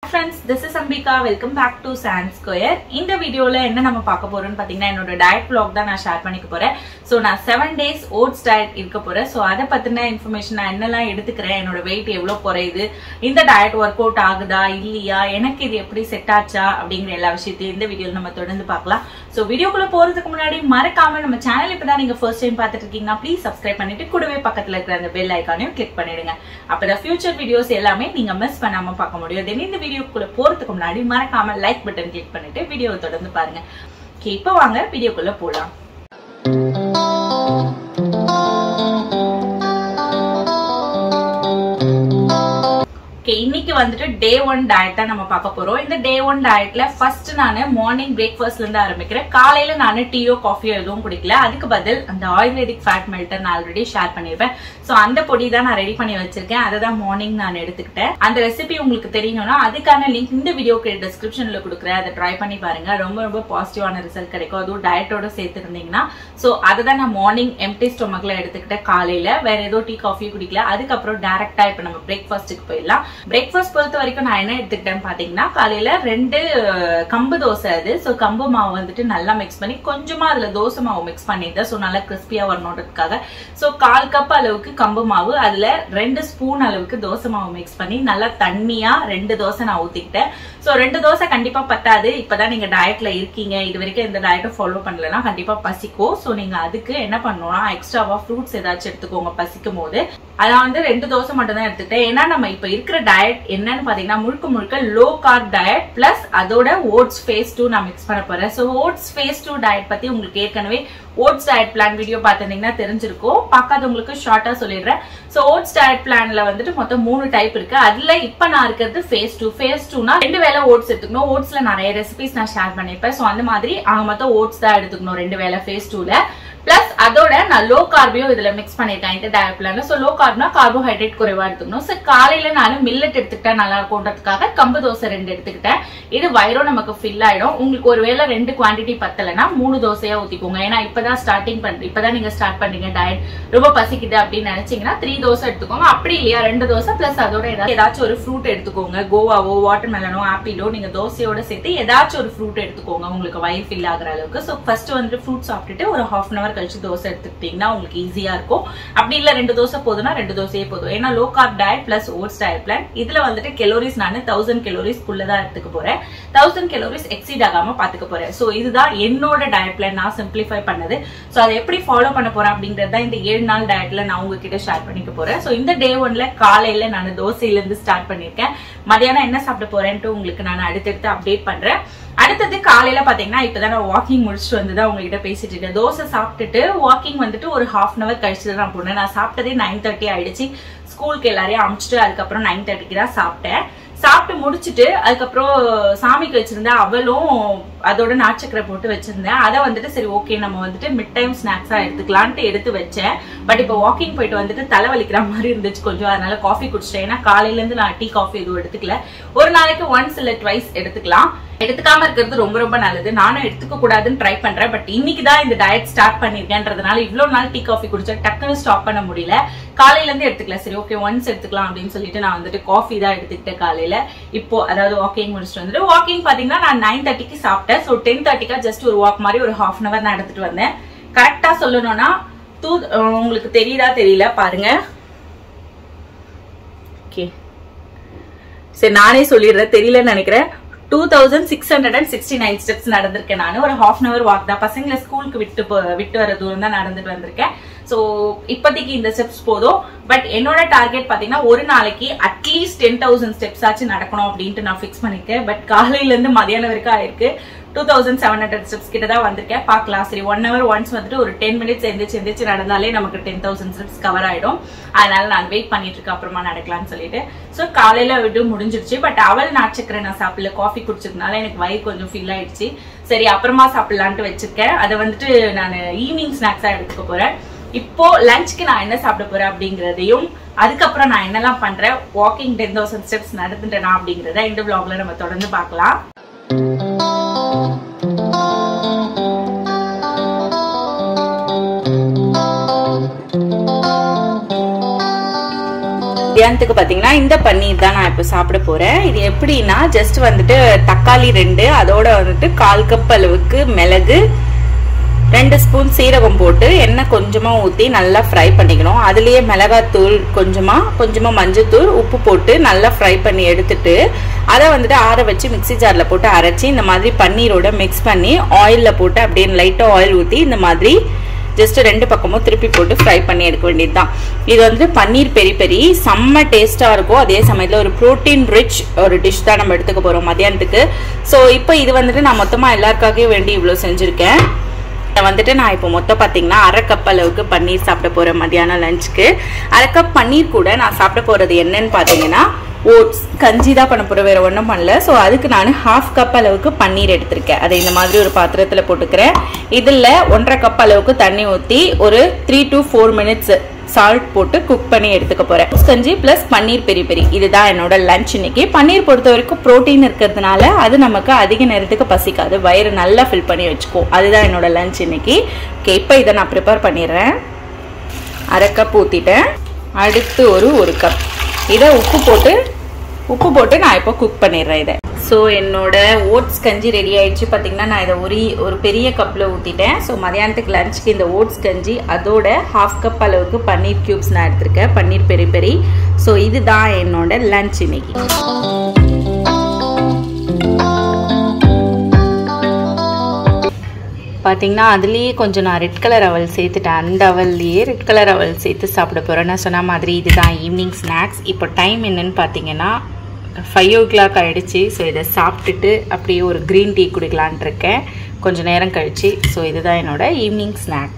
friends this is Ambika welcome back to sand square இந்த வீடியோல என்ன நம்ம பார்க்க போறோம்னு பாத்தீங்கன்னா என்னோட டயட் vlog தான் நான் ஷேர் பண்ணிக்க போறேன் ஸோ நான் செவன் டேஸ் ஓட்ஸ் டயட் இருக்க போறேன் ஸோ அதை பத்தின இன்ஃபர்மேஷன் நான் என்னெல்லாம் எடுத்துக்கிறேன் என்னோட வெயிட் எவ்வளவு குறையுது இந்த டயட் ஒர்க் அவுட் ஆகுதா இல்லையா எனக்கு இது எப்படி செட் ஆச்சா அப்படிங்கிற எல்லா விஷயத்தையும் இந்த வீடியோல நம்ம தொடர்ந்து பார்க்கலாம் ஸோ வீடியோக்குள்ள போறதுக்கு முன்னாடி மறக்காம நம்ம சேனல் இப்பதான் நீங்க ஃபர்ஸ்ட் டைம் பார்த்துட்டு இருக்கீங்கன்னா ப்ளீஸ் சப்ஸ்கிரைப் பண்ணிட்டு கூடவே பக்கத்துல இருக்கிற அந்த பெல் ஐக்கானையும் கிளிக் பண்ணிடுங்க அப்பதான் ஃபியூச்சர் வீடியோஸ் எல்லாமே நீங்க மிஸ் பண்ணாம பார்க்க முடியும் தென் இந்த வீடியோக்குள்ள போறதுக்கு முன்னாடி மறக்காம லைக் பட்டன் கிளிக் பண்ணிட்டு வீடியோவை தொடர்ந்து பாருங்க Okay, இப்போ வாங்க வீடியோக்குள்ள போலாம் ஓகே இன்னைக்கு வந்துட்டு டே ஒன் டயட் தான் நம்ம பார்க்க போறோம் இந்த டே ஒன் டயட்ல ஃபர்ஸ்ட் நான் மார்னிங் பிரேக்ஃபாஸ்ட்ல இருந்து ஆரம்பிக்கிறேன் காலையில நான் டீயோ காஃபியோ எதுவும் குடிக்கல அதுக்கு பதில் அந்த ஆயுர்வேதிக் ஃபேட் மெல்டர் நான் ஆல்ரெடி ஷேர் பண்ணிருப்பேன் சோ அந்த பொடி தான் நான் ரெடி பண்ணி வச்சிருக்கேன் அதை தான் மார்னிங் நான் எடுத்துக்கிட்டேன் அந்த ரெசிபி உங்களுக்கு தெரியணும்னா அதுக்கான லிங்க் இந்த வீடியோக்கு டிஸ்கிரிப்ஷன்ல கொடுக்குறேன் அதை ட்ரை பண்ணி பாருங்க ரொம்ப ரொம்ப பாசிட்டிவான ரிசல்ட் கிடைக்கும் அதுவும் டயட்டோட சேர்த்து இருந்தீங்கன்னா சோ அதை தான் நான் மார்னிங் எம்டி ஸ்டொமக்ல எடுத்துக்கிட்டேன் காலையில வேற ஏதோ டீ காஃபி குடிக்கல அதுக்கப்புறம் டேரக்டா இப்ப நம்ம பிரேக்ஃபாஸ்ட்டுக்கு போயிடலாம் பிரேக்ஃபாஸ்ட் பொறுத்த வரைக்கும் நான் என்ன எடுத்துக்கிட்டேன்னு பாத்தீங்கன்னா காலையில ரெண்டு அஹ், கம்பு தோசை அது ஸோ கம்பு மாவு வந்துட்டு நல்லா மிக்ஸ் பண்ணி கொஞ்சமா அதுல தோசை மாவு மிக்ஸ் பண்ணிட்டேன் ஸோ நல்லா கிறிஸ்பியா வரணுன்றதுக்காக ஸோ கால் கப் அளவுக்கு கம்பு மாவு அதுல ரெண்டு ஸ்பூன் அளவுக்கு தோசை மாவு மிக்ஸ் பண்ணி நல்லா தண்ணியா ரெண்டு தோசை நான் ஊத்திக்கிட்டேன் ஸோ ரெண்டு தோசை கண்டிப்பா பத்தாது இப்பதான் நீங்க டயட்ல இருக்கீங்க இது வரைக்கும் எந்த டயட்டும் ஃபாலோ பண்ணலன்னா கண்டிப்பா பசிக்கும் ஸோ நீங்க அதுக்கு என்ன பண்ணணும்னா எக்ஸ்ட்ராவா ஃப்ரூட்ஸ் ஏதாச்சும் எடுத்துக்கோங்க பசிக்கும் போது அதான் வந்து ரெண்டு தோசை மட்டும் தான் எடுத்துக்கிட்டேன் ஏன்னா நம்ம இப்ப இருக்கிற டயட் என்னன்னு பாத்தீங்கன்னா முழுக்க முழுக்க லோ கார்ப் டயட் பிளஸ் அதோட ஓட்ஸ் ஃபேஸ் டூ நான் மிக்ஸ் பண்ண போறேன் so oats phase two diet பத்தி உங்களுக்கு ஏற்கனவே ஓட்ஸ் டயட் பிளான் வீடியோ பார்த்திருந்தீங்கன்னா தெரிஞ்சிருக்கும் பார்க்காதவங்களுக்கு ஷார்ட்டா சொல்லிடுறேன் ஸோ ஓட்ஸ் டயட் பிளான்ல வந்துட்டு மொத்தம் மூணு டைப் இருக்கு அதுல இப்ப நான் இருக்கிறது ஃபேஸ் டூ ஃபேஸ் டூனா ரெண்டு வேளை ஓட்ஸ் எடுத்துக்கணும் ஓட்ஸ்ல நிறைய ரெசிபிஸ் நான் ஷேர் பண்ணிருப்பேன் ஸோ அந்த மாதிரி ஆக மொத்தம் ஓட்ஸ் தான் எடுத்துக்கணும் ரெண்டு வேளை ஃபேஸ் டூல பிளஸ் அதோட நான் லோ கார்பையும் இதுல மிக்ஸ் பண்ணிருக்கேன் இந்த டயட் பிளான்ல ஸோ லோ கார்ப்னா கார்போஹைட்ரேட் குறைவா எடுத்துக்கணும் ஸோ காலையில நான் மில்லட் எடுத்துக்கிட்டா நல்லா இருக்கும்ன்றதுக்காக கம்பு தோசை ரெண்டு எடுத்துக்கிட்டேன் இது வயிறும் நமக்கு ஃபில் ஆயிடும் உங்களுக்கு ஒருவேளை ரெண்டு குவாண்டிட்டி பத்தலைன்னா மூணு தோசையா ஊத்திக்கோங்க ஏன்னா இப்பதான் ஸ்டார்டிங் பண்ற இப்பதான் நீங்க ஸ்டார்ட் பண்றீங்க டயட் ரொம்ப பசிக்குது அப்படின்னு நினைச்சீங்கன்னா த்ரீ தோசை எடுத்துக்கோங்க அப்படி இல்லையா ரெண்டு தோசை பிளஸ் அதோட ஏதாவது ஏதாச்சும் ஒரு ஃப்ரூட் எடுத்துக்கோங்க கோவாவோ வாட்டர் மெலனோ ஆப்பிளோ நீங்க தோசையோட சேர்த்து ஏதாச்சும் ஒரு ஃப்ரூட் எடுத்துக்கோங்க உங்களுக்கு வயிறு ஃபில் ஆகுற அளவுக்கு ஸோ ஃபர்ஸ்ட் வந்துட்டு ஃப்ரூட் சாப்பிட்டுட்டு ஒரு ஹாஃப் அன் அவர் கழிச்சு தோசை எடுத்துக்கிட்டீங்கன்னா உங்களுக்கு ஈஸியா இருக்கும் அப்படி இல்ல ரெண்டு தோசை போதும்னா ரெண்டு தோசையே போதும் ஏன்னா low carb diet plus oats diet plan இதுல வந்துட்டு கெலோரிஸ் நான் தௌசண்ட் கெலோரிஸ் குள்ளதான் எடுத்துக்க போறேன் தௌசண்ட் கெலோரிஸ் எக்ஸீட் ஆகாம பாத்துக்க போறேன் சோ இதுதான் என்னோட டயட் பிளான் நான் சிம்பிளிஃபை பண்ணது சோ அதை எப்படி ஃபாலோ பண்ண போறேன் அப்படிங்கறது தான் இந்த ஏழு நாள் டயட்ல நான் உங்ககிட்ட ஷேர் பண்ணிக்க போறேன் சோ இந்த டே ஒன்ல காலையில நான் தோசையில இருந்து ஸ்டார்ட் பண்ணிருக்கேன் மதியானம் என்ன சாப்பிட போறேன்ட்டு உங்களுக்கு நான் அடுத்தடுத்து அப்டேட் பண்றேன் அடுத்தது காலையில பாத்தீங்கன்னா இப்பதான் நான் வாக்கிங் முடிச்சுட்டு வந்து தான் உங்ககிட்ட பேசிட்டு இருக்கேன் தோசை சாப்பிட்டுட்டு வாக்கிங் வந்துட்டு ஒரு ஹாஃப் அன் அவர் கழிச்சு தான் நான் போனேன் நான் சாப்பிட்டதே நைன் தேர்ட்டி ஆயிடுச்சு ஸ்கூலுக்கு எல்லாரையும் அமுச்சிட்டு அதுக்கப்புறம் நைன் தேர்ட்டிக்கு தான் சாப்பிட்டேன் சாப்பிட்டு முடிச்சுட்டு அதுக்கப்புறம் சாமிக்கு வச்சிருந்தேன் அவளும் அதோட நாட்சக்கரை போட்டு வச்சிருந்தேன் அதை வந்துட்டு சரி ஓகே நம்ம வந்துட்டு மிட் டைம் ஸ்நாக்ஸா எடுத்துக்கலான்ட்டு எடுத்து வச்சேன் பட் இப்போ வாக்கிங் போயிட்டு வந்துட்டு தலைவலிக்கிற மாதிரி இருந்துச்சு கொஞ்சம் அதனால காஃபி குடிச்சிட்டேன் ஏன்னா காலையில இருந்து நான் டீ காஃபி எதுவும் எடுத்துக்கல ஒரு நாளைக்கு ஒன்ஸ் இல்ல ட்வைஸ் எடுத்துக்கலாம் எடுத்துக்காம இருக்கிறது ரொம்ப ரொம்ப நல்லது நானும் எடுத்துக்க கூடாதுன்னு ட்ரை பண்றேன் பட் இன்னைக்கு தான் இந்த டயட் ஸ்டார்ட் பண்ணிருக்கேன்றதுனால இவ்வளவு நாள் டீ காஃபி குடிச்சா டக்குன்னு ஸ்டாப் பண்ண முடியல காலையில இருந்து எடுத்துக்கல சரி ஓகே ஒன்ஸ் எடுத்துக்கலாம் அப்படின்னு சொல்லிட்டு நான் வந்துட்டு காஃபி தான் எடுத்துக்கிட்டேன் காலையில இப்போ அதாவது வாக்கிங் முடிச்சுட்டு வந்துட்டு வாக்கிங் பாத்தீங்கன்னா நான் நைன் தேர்ட்டிக்கு சாப்பிட்டேன் ஸோ டென் தேர்ட்டிக்கா ஜஸ்ட் ஒரு வாக் மாதிரி ஒரு ஹாஃப் அன் அவர் நான் எடுத்துட்டு வந்தேன் கரெக்டா சொல்லணும்னா தூ உங்களுக்கு தெரியுதா தெரியல பாருங்க ஓகே சரி நானே சொல்லிடுறேன் தெரியலன்னு நினைக்கிறேன் two thousand six hundred and sixty nine steps நடந்திருக்கேன் நான் ஒரு ஹாஃப் அன் அவர் வாக் தான் பசங்களை ஸ்கூலுக்கு விட்டு போ- விட்டு வர தூரம் தான் நடந்துட்டு வந்திருக்கேன் ஸோ இப்போதைக்கு இந்த ஸ்டெப்ஸ் போதும் பட் என்னோட டார்கெட் பாத்தீங்கன்னா ஒரு நாளைக்கு அட்லீஸ்ட் டென் தௌசண்ட் ஸ்டெப்ஸ் ஆச்சு நடக்கணும் அப்படின்ட்டு நான் ஃபிக்ஸ் பண்ணிருக்கேன் பட் காலையில இருந்து மதியானம் வரைக்கும் ஆயிருக்கு two thousand seven hundred steps கிட்ட தான் வந்திருக்கேன் பார்க்கலாம் சரி ஒன் ஹவர் ஒன்ஸ் வந்துட்டு ஒரு டென் மினிட்ஸ் எந்திரிச்சு எந்திரிச்சு நடந்தாலே நமக்கு டென் தௌசண்ட் ஸ்டெப்ஸ் கவர் ஆயிடும் அதனால நான் வெயிட் பண்ணிட்டு இருக்கேன் அப்புறமா நடக்கலாம்னு சொல்லிட்டு ஸோ காலையில விட்டு முடிஞ்சிருச்சு பட் அவள் நாட்சக்கரை நான் சாப்பிடல காஃபி குடிச்சதுனால எனக்கு வயிறு கொஞ்சம் ஃபில் ஆயிடுச்சு சரி அப்புறமா சாப்பிடலான்ட்டு வச்சிருக்கேன் அதை வந்துட்டு நான் ஈவினிங் ஸ்நாக்ஸா எடுத்துக்க போறேன் இப்போ லஞ்சுக்கு நான் என்ன சாப்பிட போறேன் அப்படிங்கறதையும் அதுக்கப்புறம் நான் என்னெல்லாம் பண்றேன் வாக்கிங் டென் தௌசண்ட் ஸ்டெப்ஸ் நடந்துட்டேனா அப்படிங்கறத இந்த vlogல நம்ம தொடர்ந்து பார்க்கலாம் மத்தியானத்துக்கு பார்த்தீங்கன்னா இந்த பன்னீர் தான் நான் இப்போ சாப்பிட போகிறேன் இது எப்படின்னா ஜஸ்ட் வந்துட்டு தக்காளி ரெண்டு அதோட வந்துட்டு கால் கப் அளவுக்கு மிளகு ரெண்டு ஸ்பூன் சீரகம் போட்டு எண்ணெய் கொஞ்சமாக ஊற்றி நல்லா ஃப்ரை பண்ணிக்கணும் அதுலேயே மிளகாத்தூள் கொஞ்சமாக கொஞ்சமாக மஞ்சத்தூள் உப்பு போட்டு நல்லா ஃப்ரை பண்ணி எடுத்துட்டு அதை வந்துட்டு ஆற வச்சு மிக்சி ஜாரில் போட்டு அரைச்சி இந்த மாதிரி பன்னீரோட மிக்ஸ் பண்ணி ஆயிலில் போட்டு அப்படியே லைட்டாக ஆயில் ஊற்றி இந்த மாதிரி ஜஸ்ட் ரெண்டு பக்கமும் திருப்பி போட்டு ஃப்ரை பண்ணி எடுக்க வேண்டியது தான் இது வந்து பன்னீர் பெரி பெரி செம்ம டேஸ்ட்டாக இருக்கும் அதே சமயத்தில் ஒரு ப்ரோட்டீன் ரிச் ஒரு டிஷ் தான் நம்ம எடுத்துக்க போகிறோம் மதியானத்துக்கு ஸோ இப்போ இது வந்துட்டு நான் மொத்தமாக எல்லாருக்காகவே வேண்டி இவ்வளோ செஞ்சுருக்கேன் வந்துட்டு நான் இப்போ மொத்தம் பார்த்தீங்கன்னா அரை கப் அளவுக்கு பன்னீர் சாப்பிட போகிறேன் மத்தியானம் லஞ்சுக்கு அரை கப் பன்னீர் கூட நான் சாப்பிட போகிறது என்னன்னு பார்த்தீங்கன்னா ஓட்ஸ் கஞ்சி தான் பண்ண போகிறேன் வேறு ஒன்றும் பண்ணல ஸோ அதுக்கு நான் ஹாஃப் கப் அளவுக்கு பன்னீர் எடுத்திருக்கேன் அதை இந்த மாதிரி ஒரு பாத்திரத்தில் போட்டுக்கிறேன் இதில் ஒன்றரை கப் அளவுக்கு தண்ணி ஊற்றி ஒரு three to four minutes salt போட்டு குக் பண்ணி எடுத்துக்க போறேன் கஞ்சி பிளஸ் பன்னீர் பெரி பெரி இதுதான் என்னோட லஞ்ச் இன்னைக்கு பன்னீர் பொறுத்த வரைக்கும் ப்ரோட்டீன் இருக்கிறதுனால அது நமக்கு அதிக நேரத்துக்கு பசிக்காது வயிறு நல்லா ஃபில் பண்ணி வச்சுக்கோ அதுதான் என்னோட லஞ்ச் இன்னைக்கு ஓகே இப்போ இதை நான் ப்ரிப்பேர் பண்ணிடுறேன் அரை கப் ஊற்றிட்டேன் அடுத்து ஒரு ஒரு கப் இதை உப்பு போட்டு உப்பு போட்டு நான் இப்போ குக் பண்ணிடுறேன் இதை ஸோ என்னோட ஓட்ஸ் கஞ்சி ரெடி ஆயிடுச்சு பார்த்தீங்கன்னா நான் இதை ஒரு ஒரு பெரிய கப்பில் ஊற்றிட்டேன் ஸோ மதியானத்துக்கு லஞ்சுக்கு இந்த ஓட்ஸ் கஞ்சி அதோட ஹாஃப் கப் அளவுக்கு பன்னீர் க்யூப்ஸ் நான் எடுத்திருக்கேன் பன்னீர் பெரி பெரி ஸோ இதுதான் என்னோட லஞ்ச் இன்னைக்கு பார்த்தீங்கன்னா அதுலேயே கொஞ்சம் நான் ரெட் கலர் அவல் சேர்த்துட்டேன் அந்த அவல்லையே ரெட் கலர் அவல் சேர்த்து சாப்பிட போகிறேன் நான் சொன்ன மாதிரி இதுதான் ஈவினிங் ஸ்நாக்ஸ் இப்போ டைம் என்னன்னு பார்த்தீங்கன்னா ஃபைவ் ஓ கிளாக் ஆகிடுச்சு ஸோ இதை சாப்பிட்டுட்டு அப்படியே ஒரு க்ரீன் டீ குடிக்கலான் இருக்கேன் கொஞ்சம் நேரம் கழிச்சு ஸோ இதுதான் என்னோட evening snack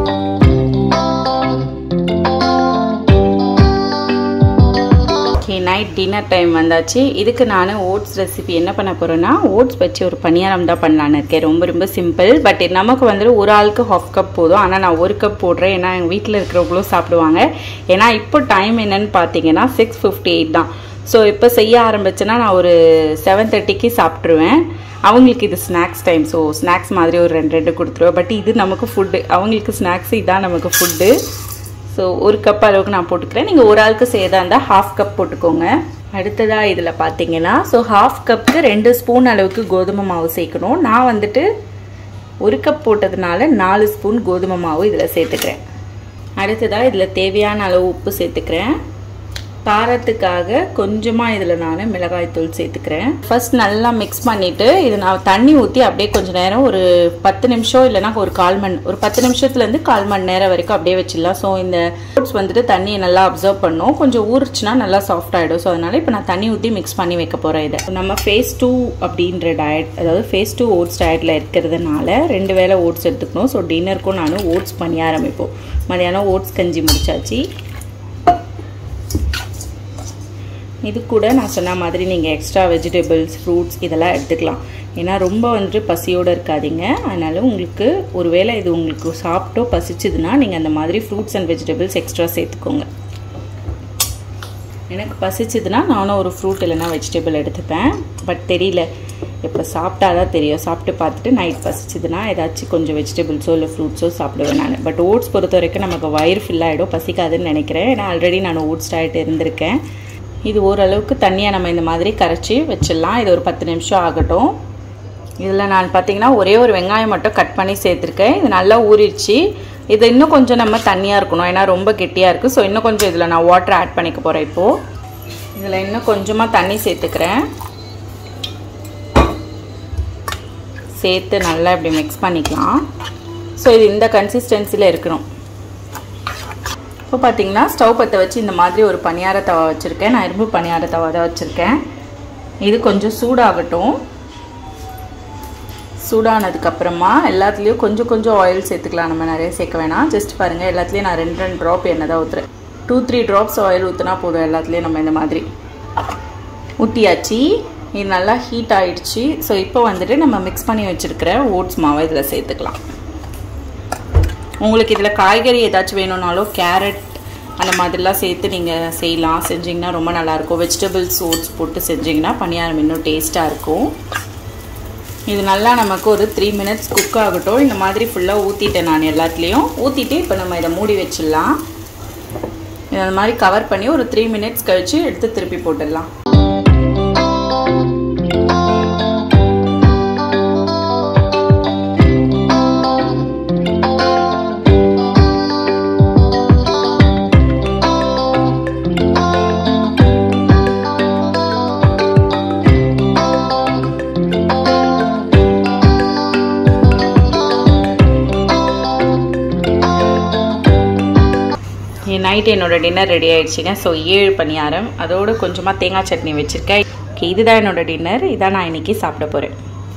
okay night dinner time வந்தாச்சு இதுக்கு நான் ஓட்ஸ் ரெசிபி என்ன பண்ண போகிறேன்னா ஓட்ஸ் வச்சு ஒரு பணியாரம் தான் பண்ணலான்னு இருக்கேன் ரொம்ப ரொம்ப சிம்பிள் பட் நமக்கு வந்துட்டு ஒரு ஆளுக்கு ஹாஃப் கப் போதும் ஆனால் நான் ஒரு கப் போடுறேன் ஏன்னா எங்கள் வீட்டில் இருக்கிறவங்களும் சாப்பிடுவாங்க ஏன்னா இப்போ டைம் என்னன்னு பார்த்தீங்கன்னா சிக்ஸ் ஃபிஃப்டி எயிட் தான் ஸோ இப்போ செய்ய ஆரம்பிச்சேன்னா நான் ஒரு செவன் தேர்ட்டிக்கு சாப்பிட்ருவேன் அவங்களுக்கு இது ஸ்நாக்ஸ் டைம் ஸோ ஸ்நாக்ஸ் மாதிரி ஒரு ரெண்டு ரெண்டு கொடுத்துருவேன் பட் இது நமக்கு ஃபுட்டு அவங்களுக்கு ஸ்நாக்ஸ் இதான் நமக்கு ஃபுட்டு ஸோ ஒரு கப் அளவுக்கு நான் போட்டுக்கிறேன் நீங்கள் ஒரு ஆளுக்கு செய்யறதா இருந்தால் ஹாஃப் கப் போட்டுக்கோங்க அடுத்ததாக இதில் பார்த்தீங்கன்னா ஸோ ஹாஃப் கப்புக்கு ரெண்டு ஸ்பூன் அளவுக்கு கோதுமை மாவு சேர்க்கணும் நான் வந்துட்டு ஒரு கப் போட்டதுனால நாலு ஸ்பூன் கோதுமை மாவு இதில் சேர்த்துக்கிறேன் அடுத்ததாக இதில் தேவையான அளவு உப்பு சேர்த்துக்கிறேன் காரத்துக்காக கொஞ்சமாக இதில் நான் மிளகாய்த்தூள் சேர்த்துக்கிறேன் ஃபர்ஸ்ட் நல்லா மிக்ஸ் பண்ணிவிட்டு இது நான் தண்ணி ஊற்றி அப்படியே கொஞ்சம் நேரம் ஒரு பத்து நிமிஷம் இல்லைனா ஒரு கால் மணி ஒரு பத்து நிமிஷத்துலேருந்து கால் மணி நேரம் வரைக்கும் அப்படியே வச்சிடலாம் ஸோ இந்த ஃப்ரூட்ஸ் வந்துட்டு தண்ணியை நல்லா அப்சர்வ் பண்ணும் கொஞ்சம் ஊறிச்சுன்னா நல்லா சாஃப்ட் ஆகிடும் ஸோ அதனால் இப்போ நான் தண்ணி ஊற்றி மிக்ஸ் பண்ணி வைக்க போகிறேன் இதை நம்ம ஃபேஸ் டூ அப்படின்ற டயட் அதாவது ஃபேஸ் டூ ஓட்ஸ் டயட்டில் இருக்கிறதுனால ரெண்டு வேளை ஓட்ஸ் எடுத்துக்கணும் ஸோ டின்னருக்கும் நானும் ஓட்ஸ் பண்ணி ஆரம்பிப்போம் மதியானம் ஓட்ஸ் கஞ்சி முடிச்சாச்சு இது கூட நான் சொன்ன மாதிரி நீங்கள் எக்ஸ்ட்ரா வெஜிடபிள்ஸ் ஃப்ரூட்ஸ் இதெல்லாம் எடுத்துக்கலாம் ஏன்னா ரொம்ப வந்துட்டு பசியோடு இருக்காதீங்க அதனால் உங்களுக்கு ஒருவேளை இது உங்களுக்கு சாப்பிட்டோ பசிச்சுதுன்னா நீங்கள் அந்த மாதிரி ஃப்ரூட்ஸ் அண்ட் வெஜிடபிள்ஸ் எக்ஸ்ட்ரா சேர்த்துக்கோங்க எனக்கு பசிச்சுதுன்னா நானும் ஒரு ஃப்ரூட் இல்லைனா வெஜிடபிள் எடுத்துப்பேன் பட் தெரியல இப்போ சாப்பிட்டா தான் தெரியும் சாப்பிட்டு பார்த்துட்டு நைட் பசிச்சுதுன்னா ஏதாச்சும் கொஞ்சம் வெஜிடபிள்ஸோ இல்லை ஃப்ரூட்ஸோ சாப்பிடுவேன் நான் பட் ஓட்ஸ் பொறுத்த வரைக்கும் நமக்கு வயிறு ஃபில் ஆகிடும் பசிக்காதுன்னு நினைக்கிறேன் ஏன்னா ஆல்ரெடி நான் ஓட்ஸ் டயட் இருந்திருக்கேன் இது ஓரளவுக்கு தண்ணியை நம்ம இந்த மாதிரி கரைச்சி வச்சிடலாம் இது ஒரு பத்து நிமிஷம் ஆகட்டும் இதில் நான் பார்த்தீங்கன்னா ஒரே ஒரு வெங்காயம் மட்டும் கட் பண்ணி சேர்த்துருக்கேன் இது நல்லா ஊறிடுச்சு இது இன்னும் கொஞ்சம் நம்ம தண்ணியாக இருக்கணும் ஏன்னா ரொம்ப கெட்டியாக இருக்குது ஸோ இன்னும் கொஞ்சம் இதில் நான் வாட்டர் ஆட் பண்ணிக்க போகிறேன் இப்போது இதில் இன்னும் கொஞ்சமாக தண்ணி சேர்த்துக்கிறேன் சேர்த்து நல்லா இப்படி மிக்ஸ் பண்ணிக்கலாம் ஸோ இது இந்த கன்சிஸ்டன்சியில் இருக்கணும் இப்போ பார்த்தீங்கன்னா ஸ்டவ் பற்ற வச்சு இந்த மாதிரி ஒரு பணியார தவா வச்சுருக்கேன் நான் இரும்பு பணியார தவா தான் வச்சுருக்கேன் இது கொஞ்சம் சூடாகட்டும் சூடானதுக்கப்புறமா எல்லாத்துலேயும் கொஞ்சம் கொஞ்சம் ஆயில் சேர்த்துக்கலாம் நம்ம நிறைய சேர்க்க வேணாம் ஜஸ்ட் பாருங்கள் எல்லாத்துலேயும் நான் ரெண்டு ரெண்டு ட்ராப் எண்ணெய் தான் ஊற்றுறேன் டூ த்ரீ ட்ராப்ஸ் ஆயில் ஊற்றினா போதும் எல்லாத்துலேயும் நம்ம இந்த மாதிரி ஊற்றியாச்சு இது நல்லா ஹீட் ஆயிடுச்சு ஸோ இப்போ வந்துட்டு நம்ம மிக்ஸ் பண்ணி வச்சுருக்கிற ஓட்ஸ் மாவை இதில் சேர்த்துக்கலாம் உங்களுக்கு இதில் காய்கறி ஏதாச்சும் வேணும்னாலும் கேரட் அந்த மாதிரிலாம் சேர்த்து நீங்கள் செய்யலாம் செஞ்சிங்கன்னா ரொம்ப நல்லாயிருக்கும் வெஜிடபிள்ஸ் ஓட்ஸ் போட்டு செஞ்சிங்கன்னா பணியாரம் இன்னும் டேஸ்ட்டாக இருக்கும் இது நல்லா நமக்கு ஒரு த்ரீ மினிட்ஸ் குக் ஆகட்டும் இந்த மாதிரி ஃபுல்லாக ஊற்றிட்டேன் நான் எல்லாத்துலேயும் ஊற்றிட்டு இப்போ நம்ம இதை மூடி வச்சிடலாம் இந்த மாதிரி கவர் பண்ணி ஒரு த்ரீ மினிட்ஸ் கழிச்சு எடுத்து திருப்பி போட்டுடலாம் நைட் என்னோட டின்னர் ரெடி ஆயிடுச்சுங்க ஸோ ஏழு பணியாரம் அதோடு கொஞ்சமாக தேங்காய் சட்னி வச்சுருக்கேன் ஓகே இதுதான் என்னோட டின்னர் இதான் நான் இன்னைக்கு சாப்பிட போகிறேன்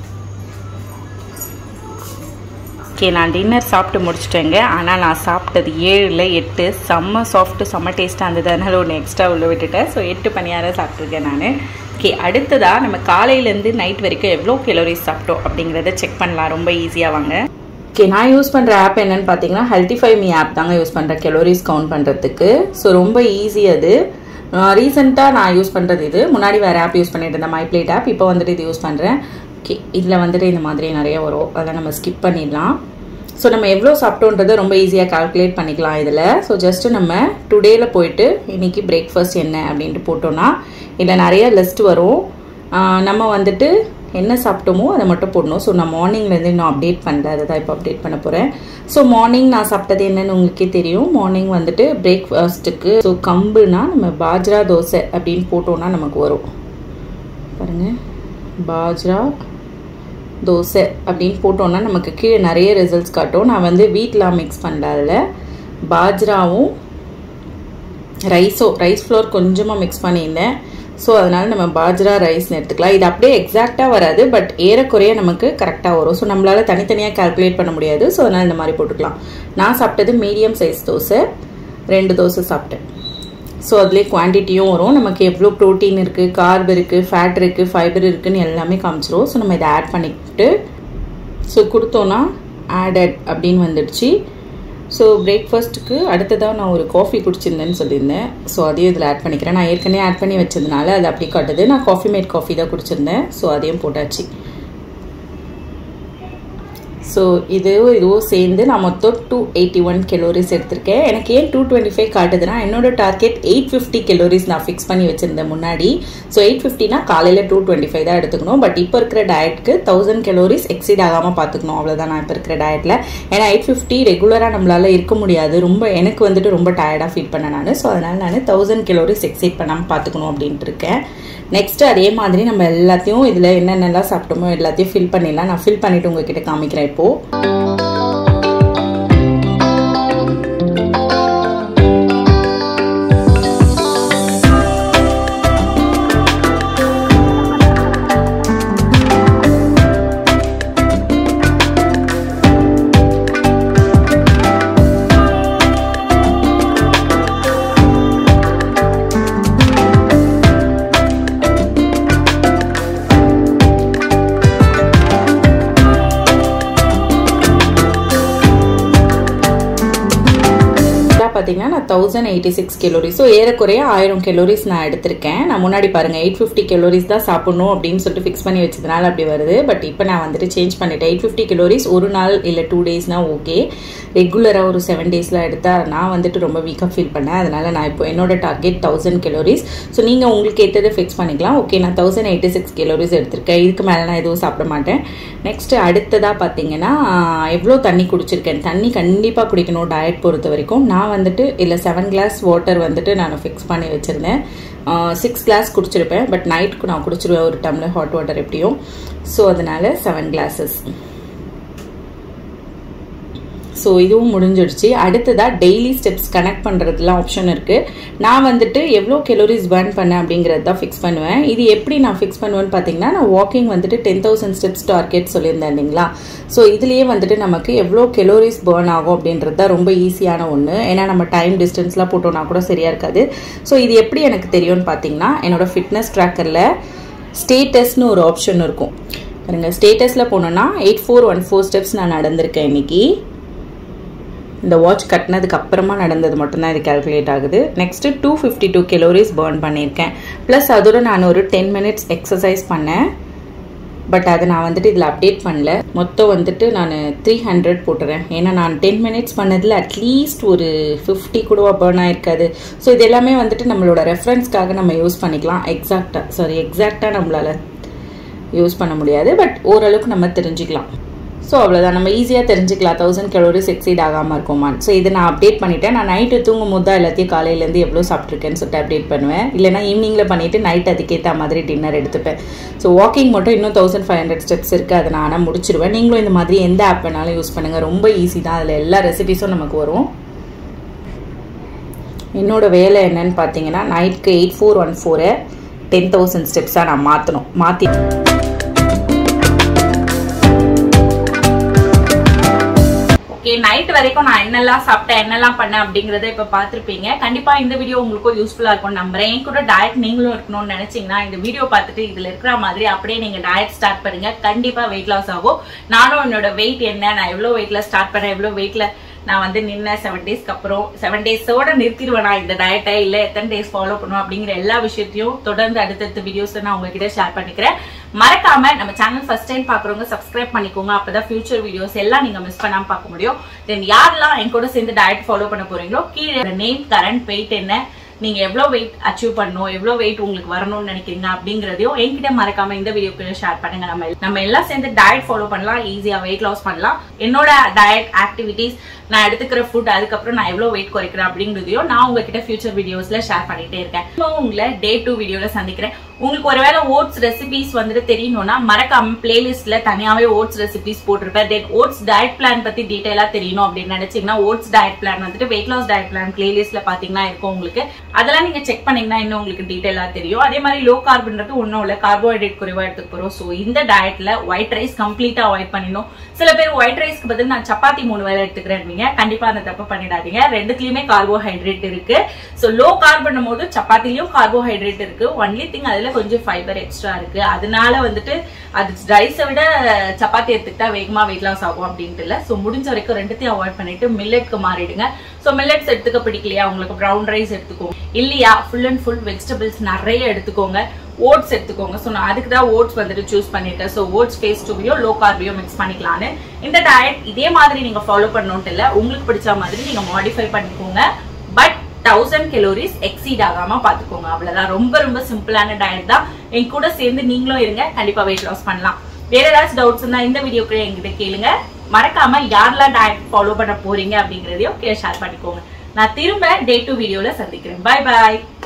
ஓகே நான் டின்னர் சாப்பிட்டு முடிச்சிட்டேங்க ஆனால் நான் சாப்பிட்டது ஏழில் எட்டு செம்ம சாஃப்ட்டு செம்ம டேஸ்ட்டாக இருந்தது அதனால் ஒன்று எக்ஸ்ட்ரா உள்ள விட்டுட்டேன் ஸோ எட்டு பணியாரம் சாப்பிட்ருக்கேன் நான் ஓகே அடுத்ததாக நம்ம காலையிலேருந்து நைட் வரைக்கும் எவ்வளோ கெலோரிஸ் சாப்பிட்டோம் அப்படிங்கிறத செக் பண்ணலாம் ரொம்ப ஈஸியாக வாங்க ஓகே நான் யூஸ் பண்ணுற ஆப் என்னன்னு பார்த்தீங்கன்னா ஹெல்த்திஃபை மீ ஆப் தாங்க யூஸ் பண்ணுறேன் கெலோரிஸ் கவுண்ட் பண்ணுறதுக்கு ஸோ ரொம்ப ஈஸி அது ரீசெண்டாக நான் யூஸ் பண்ணுறது இது முன்னாடி வேறு ஆப் யூஸ் பண்ணிட்டு இருந்தேன் மை பிளேட் ஆப் இப்போ வந்துட்டு இது யூஸ் பண்ணுறேன் ஓகே இதில் வந்துட்டு இந்த மாதிரி நிறைய வரும் அதை நம்ம ஸ்கிப் பண்ணிடலாம் ஸோ நம்ம எவ்வளோ சாப்பிட்டோன்றதை ரொம்ப ஈஸியாக கால்குலேட் பண்ணிக்கலாம் இதில் ஸோ ஜஸ்ட்டு நம்ம டுடேயில் போயிட்டு இன்றைக்கி பிரேக்ஃபாஸ்ட் என்ன அப்படின்ட்டு போட்டோன்னா இதில் நிறைய லிஸ்ட் வரும் நம்ம வந்துட்டு என்ன சாப்பிட்டோமோ அதை மட்டும் போடணும் ஸோ நான் மார்னிங்லேருந்து இன்னும் அப்டேட் பண்ணல அதை தான் இப்போ அப்டேட் பண்ண போகிறேன் ஸோ மார்னிங் நான் சாப்பிட்டது என்னன்னு உங்களுக்கே தெரியும் மார்னிங் வந்துட்டு பிரேக்ஃபாஸ்ட்டுக்கு ஸோ கம்புனா நம்ம பாஜ்ரா தோசை அப்படின்னு போட்டோன்னா நமக்கு வரும் பாருங்கள் பாஜ்ரா தோசை அப்படின்னு போட்டோன்னா நமக்கு கீழே நிறைய ரிசல்ட்ஸ் காட்டும் நான் வந்து வீட்டில் மிக்ஸ் பண்ணல அதில் பாஜ்ராவும் ரைஸோ ரைஸ் ஃப்ளோர் கொஞ்சமாக மிக்ஸ் பண்ணியிருந்தேன் ஸோ அதனால் நம்ம பாஜ்ரா ரைஸ்னு எடுத்துக்கலாம் இது அப்படியே எக்ஸாக்டாக வராது பட் ஏறக்குறைய நமக்கு கரெக்டாக வரும் ஸோ நம்மளால் தனித்தனியாக கால்குலேட் பண்ண முடியாது ஸோ அதனால் இந்த மாதிரி போட்டுக்கலாம் நான் சாப்பிட்டது மீடியம் சைஸ் தோசை ரெண்டு தோசை சாப்பிட்டேன் ஸோ அதுலேயே குவான்டிட்டியும் வரும் நமக்கு எவ்வளோ ப்ரோட்டீன் இருக்குது கார்ப் இருக்குது ஃபேட் இருக்குது ஃபைபர் இருக்குதுன்னு எல்லாமே காமிச்சிரும் ஸோ நம்ம இதை ஆட் பண்ணிக்கிட்டு ஸோ கொடுத்தோன்னா ஆடட் அப்படின்னு வந்துடுச்சு ஸோ பிரேக்ஃபாஸ்ட்டுக்கு அடுத்ததாக நான் ஒரு காஃபி குடிச்சிருந்தேன்னு சொல்லியிருந்தேன் ஸோ அதையும் இதில் ஆட் பண்ணிக்கிறேன் நான் ஏற்கனவே ஆட் பண்ணி வச்சதுனால அது அப்படி காட்டுது நான் காஃபி மேட் காஃபி தான் குடிச்சிருந்தேன் ஸோ அதையும் போட்டாச்சு ஸோ இதுவும் இதுவும் சேர்ந்து நான் மொத்தம் டூ எயிட்டி ஒன் கெலோரிஸ் எடுத்திருக்கேன் எனக்கு ஏன் டூ டுவெண்ட்டி ஃபைவ் காட்டுதுன்னா என்னோட டார்கெட் எயிட் ஃபிஃப்டி கெலோரிஸ் நான் ஃபிக்ஸ் பண்ணி வச்சிருந்தேன் முன்னாடி ஸோ எயிட் ஃபிஃப்டினா காலையில் டூ டுவெண்ட்டி ஃபைவ் தான் எடுத்துக்கணும் பட் இப்போ இருக்கிற டயட்க்கு தௌசண்ட் கெலோரிஸ் எக்ஸீட் ஆகாமல் பார்த்துக்கணும் அவ்வளோதான் நான் இப்போ இருக்கிற டயட்டில் ஏன்னா எயிட் ஃபிஃப்டி ரெகுலராக நம்மளால இருக்க முடியாது ரொம்ப எனக்கு வந்துட்டு ரொம்ப டயர்டாக ஃபீல் பண்ணேன் நான் ஸோ அதனால் நான் தௌசண்ட் கெலோரிஸ் எக்ஸீட் பண்ணாமல் பார்த்துக்கணும் அப்படின்ட்டு இருக்கேன் நெக்ஸ்ட் அதே மாதிரி நம்ம எல்லாத்தையும் இதில் என்னென்னலாம் சாப்பிட்டோமோ எல்லாத்தையும் ஃபில் பண்ணிடலாம் நான் ஃபில் பண்ணிவிட்டு உங்ககிட்ட காமிக்கிறேன் இப்போது பார்த்தீங்கன்னா நான் thousand eighty six calories so ஏறக்குறைய ஆயிரம் கெலோரிஸ் நான் எடுத்திருக்கேன் நான் முன்னாடி பாருங்கள் எயிட் ஃபிஃப்டி கெலோரிஸ் தான் சாப்பிடணும் அப்படின்னு சொல்லிட்டு ஃபிக்ஸ் பண்ணி வச்சதுனால அப்படி வருது பட் இப்போ நான் வந்துட்டு சேஞ்ச் பண்ணிட்டேன் எயிட் ஃபிஃப்டி கெலோரிஸ் ஒரு நாள் இல்லை டூ டேஸ்னால் ஓகே ரெகுலராக ஒரு செவன் டேஸில் எடுத்தால் நான் வந்துட்டு ரொம்ப வீக்காக ஃபீல் பண்ணேன் அதனால் நான் இப்போ என்னோட டார்கெட் தௌசண்ட் கெலோரிஸ் ஸோ நீங்கள் உங்களுக்கு ஏற்றது ஃபிக்ஸ் பண்ணிக்கலாம் ஓகே நான் தௌசண்ட் எயிட்டி சிக்ஸ் கெலோரிஸ் எடுத்திருக்கேன் இதுக்கு மேலே நான் எதுவும் சாப்பிட மாட்டேன் நெக்ஸ்ட் அடுத்ததாக பார்த்தீங்கன்னா எவ்வளோ தண்ணி குடிச்சிருக்கேன் தண்ணி கண்டிப்பாக குடிக்கணும் டயட் பொறுத்த வரைக்கும் நான் வந்துட்டு இல்லை செவன் கிளாஸ் வாட்டர் வந்துட்டு நான் ஃபிக்ஸ் பண்ணி வச்சுருந்தேன் சிக்ஸ் கிளாஸ் குடிச்சிருப்பேன் பட் நைட்டுக்கு நான் குடிச்சிருவேன் ஒரு டம்ளர் ஹாட் வாட்டர் எப்படியும் ஸோ அதனால் செவன் கிளாஸஸ் ஸோ இதுவும் முடிஞ்சிடுச்சு அடுத்ததாக டெய்லி ஸ்டெப்ஸ் கனெக்ட் பண்ணுறதுலாம் ஆப்ஷன் இருக்குது நான் வந்துட்டு எவ்வளோ கெலோரிஸ் பேர்ன் பண்ணேன் அப்படிங்கிறது தான் ஃபிக்ஸ் பண்ணுவேன் இது எப்படி நான் ஃபிக்ஸ் பண்ணுவேன்னு பார்த்தீங்கன்னா நான் வாக்கிங் வந்துட்டு டென் தௌசண்ட் ஸ்டெப்ஸ் டார்கெட் சொல்லியிருந்தேன் இல்லைங்களா ஸோ இதுலேயே வந்துட்டு நமக்கு எவ்வளோ கெலோரிஸ் பேர்ன் ஆகும் அப்படின்றது தான் ரொம்ப ஈஸியான ஒன்று ஏன்னா நம்ம டைம் டிஸ்டன்ஸ்லாம் போட்டோம்னா கூட சரியாக இருக்காது ஸோ இது எப்படி எனக்கு தெரியும்னு பார்த்தீங்கன்னா என்னோட ஃபிட்னஸ் ட்ராக்கரில் ஸ்டேட்டஸ்னு ஒரு ஆப்ஷன் இருக்கும் பாருங்கள் ஸ்டேட்டஸில் போனோன்னா eight four one four steps நான் நடந்திருக்கேன் இன்னைக்கு இந்த வாட்ச் கட்டினதுக்கு அப்புறமா நடந்தது மட்டும்தான் இது கால்குலேட் ஆகுது next two fifty two calories burn பண்ணியிருக்கேன் ப்ளஸ் அதோட நான் ஒரு டென் மினிட்ஸ் எக்ஸசைஸ் பண்ணேன் பட் அதை நான் வந்துட்டு இதில் அப்டேட் பண்ணல மொத்தம் வந்துட்டு நான் த்ரீ ஹண்ட்ரட் போட்டுறேன் ஏன்னா நான் டென் மினிட்ஸ் பண்ணதில் அட்லீஸ்ட் ஒரு ஃபிஃப்டி கூடவா பேர்ன் ஆயிருக்காது ஸோ இது எல்லாமே வந்துட்டு நம்மளோட ரெஃபரன்ஸ்க்காக நம்ம யூஸ் பண்ணிக்கலாம் எக்ஸாக்டாக சாரி எக்ஸாக்டாக நம்மளால் யூஸ் பண்ண முடியாது பட் ஓரளவுக்கு நம்ம தெரிஞ்சுக்கலாம் ஸோ அவ்வளோதான் நம்ம ஈஸியாக தெரிஞ்சுக்கலாம் தௌசண்ட் கலோரிஸ் எக்ஸீட் ஆகாமல் இருக்குமான்னு ஸோ இதை நான் அப்டேட் பண்ணிட்டேன் நான் நைட்டு தூங்கும் போது தான் எல்லாத்தையும் காலையிலேருந்து எவ்வளோ சாப்பிட்ருக்கேன்னு சொல்லிட்டு அப்டேட் பண்ணுவேன் இல்லைனா ஈவினிங்கில் பண்ணிவிட்டு நைட் அதுக்கேற்ற மாதிரி டின்னர் எடுத்துப்பேன் ஸோ வாக்கிங் மட்டும் இன்னும் தௌசண்ட் ஃபைவ் ஹண்ட்ரட் ஸ்டெப்ஸ் இருக்குது அதை நான் ஆனால் முடிச்சிருவேன் நீங்களும் இந்த மாதிரி எந்த ஆப் வேணாலும் யூஸ் பண்ணுங்கள் ரொம்ப ஈஸி தான் அதில் எல்லா ரெசிபிஸும் நமக்கு வரும் என்னோட வேலை என்னன்னு பார்த்தீங்கன்னா நைட்க்கு எயிட் ஃபோர் ஒன் ஃபோரை டென் தௌசண்ட் ஸ்டெப்ஸாக நான் மாற்றணும் மாற்றி ஓகே நைட் வரைக்கும் நான் என்னெல்லாம் சாப்பிட்டேன் என்னெல்லாம் பண்ணேன் அப்படிங்கறத இப்ப பாத்திருப்பீங்க கண்டிப்பா இந்த வீடியோ உங்களுக்கும் யூஸ்ஃபுல்லா இருக்கும் நம்புறேன் என் கூட டயட் நீங்களும் இருக்கணும்னு நினைச்சீங்கன்னா இந்த வீடியோ பார்த்துட்டு இதுல இருக்கிற மாதிரி அப்படியே நீங்க டயட் ஸ்டார்ட் பண்ணுங்க கண்டிப்பா வெயிட் லாஸ் ஆகும் நானும் என்னோட வெயிட் என்ன நான் எவ்வளவு வெயிட்ல ஸ்டார்ட் பண்ணேன் எவ்வளவு வெயிட்ல நான் வந்து நின்ன செவன் டேஸ்க்கு அப்புறம் செவன் டேஸோட நிறுத்திடுவேன் நான் இந்த டயட்டை இல்ல எத்தனை டேஸ் ஃபாலோ பண்ணுவோம் அப்படிங்கிற எல்லா விஷயத்தையும் தொடர்ந்து அடுத்தடுத்த வீடியோஸ் நான் உங்ககிட்ட ஷேர் பண்ணிக்கிறேன் மறக்காம நம்ம சேனல் ஃபர்ஸ்ட் டைம் பாக்குறவங்க சப்ஸ்கிரைப் பண்ணிக்கோங்க அப்பதான் ஃபியூச்சர் வீடியோஸ் எல்லாம் நீங்க மிஸ் பண்ணாம பார்க்க முடியும் தென் யாரெல்லாம் என் கூட சேர்ந்து டயட் ஃபாலோ பண்ண போறீங்களோ கீழே நேம் கரண்ட் வெயிட் என்ன நீங்க எவ்வளவு வெயிட் அச்சீவ் பண்ணணும் எவ்வளவு வெயிட் உங்களுக்கு வரணும்னு நினைக்கிறீங்க அப்படிங்கறதையும் என்கிட்ட மறக்காம இந்த வீடியோக்கு ஷேர் பண்ணுங்க நம்ம நம்ம எல்லாம் சேர்ந்து டயட் ஃபாலோ பண்ணலாம் ஈஸியா வெயிட் லாஸ் பண்ணலாம் என்னோட டயட் ஆக்டிவிட்டிஸ் நான் எடுத்துக்கிற ஃபுட் அதுக்கப்புறம் நான் எவ்வளவு வெயிட் குறைக்கிறேன் அப்படிங்கிறதையும் நான் உங்ககிட்ட ஃபியூச்சர் வீடியோஸ்ல ஷேர் பண்ணிட்டே இருக்கேன் இப்போ உங்களை டே டூ வீடியோல சந்திக்கிறேன் உங்களுக்கு ஒருவேளை ஓட்ஸ் ரெசிபிஸ் வந்துட்டு தெரியணும்னா மறக்காம பிளேலிஸ்ட்ல தனியாவே ஓட்ஸ் ரெசிபிஸ் போட்டிருப்பேன் தென் ஓட்ஸ் டயட் பிளான் பத்தி டீடைலா தெரியணும் அப்படின்னு நினைச்சீங்கன்னா ஓட்ஸ் டயட் பிளான் வந்துட்டு வெயிட் லாஸ் டயட் பிளான் பிளேலிஸ்ட்ல பாத்தீங்கன்னா இருக்கும் உங்களுக்கு அதெல்லாம் நீங்க செக் பண்ணீங்கன்னா இன்னும் உங்களுக்கு டீடைலா தெரியும் அதே மாதிரி லோ கார்பன்றது ஒன்றும் இல்லை கார்போஹைட்ரேட் குறைவா எடுத்துக்க போறோம் ஸோ இந்த டயட்ல ஒயிட் ரைஸ் கம்ப்ளீட்டா அவாய்ட் பண்ணிடணும் சில பேர் ஒயிட் ரைஸ்க்கு பதில் நான் சப்பாத்தி மூணு வேலை எடுத்துக்கிறேன் கண்டிப்பா அந்த தப்பு பண்ணிடாதீங்க ரெண்டுத்துலயுமே கார்போஹைட்ரேட் இருக்கு ஸோ லோ கார்ப் பண்ணும் போது சப்பாத்திலயும் கார்போஹைட்ரேட் இருக்கு ஒன்லி திங் அதுல கொஞ்சம் ஃபைபர் எக்ஸ்ட்ரா இருக்கு அதனால வந்துட்டு அது ரைஸை விட சப்பாத்தி எடுத்துக்கிட்டா வேகமா வெயிட் லாஸ் ஆகும் அப்படின்ட்டு இல்ல ஸோ முடிஞ்ச வரைக்கும் ரெண்டுத்தையும் அவாய்ட் பண்ணிட்டு மில்லட்க்கு மாறிடுங்க ஸோ மில்லட்ஸ் எடுத்துக்க பிடிக்கலையா உங்களுக்கு ப்ரௌன் ரைஸ் எடுத்துக்கோங்க இல்லையா ஃபுல் அண்ட் ஃபுல் வெஜிடபிள்ஸ் நிறைய எடுத்துக்கோங்க ஓட்ஸ் எடுத்துக்கோங்க ஸோ நான் அதுக்கு தான் ஓட்ஸ் வந்துட்டு சூஸ் பண்ணிருக்கேன் ஸோ ஓட்ஸ் ஃபேஸ் டூவையோ லோ கார்பியோ மிக்ஸ் பண்ணிக்கலான்னு இந்த டயட் இதே மாதிரி நீங்க ஃபாலோ பண்ணணும்ட்டு இல்லை உங்களுக்கு பிடிச்ச மாதிரி நீங்க மாடிஃபை பண்ணிக்கோங்க பட் தௌசண்ட் கெலோரிஸ் எக்ஸீட் ஆகாம பாத்துக்கோங்க அவ்வளவுதான் ரொம்ப ரொம்ப சிம்பிளான டயட் தான் என் கூட சேர்ந்து நீங்களும் இருங்க கண்டிப்பா வெயிட் லாஸ் பண்ணலாம் வேற ஏதாச்சும் டவுட்ஸ் இருந்தா இந்த வீடியோக்கு என்கிட்ட கேளுங்க மறக்காம யாரெல்லாம் டயட் ஃபாலோ பண்ண போறீங்க அப்படிங்கறதையும் கீழே ஷேர் பண்ணிக்கோங்க நான் திரும்ப டே டூ வீடியோல சந்திக்கிறேன் பாய் பாய்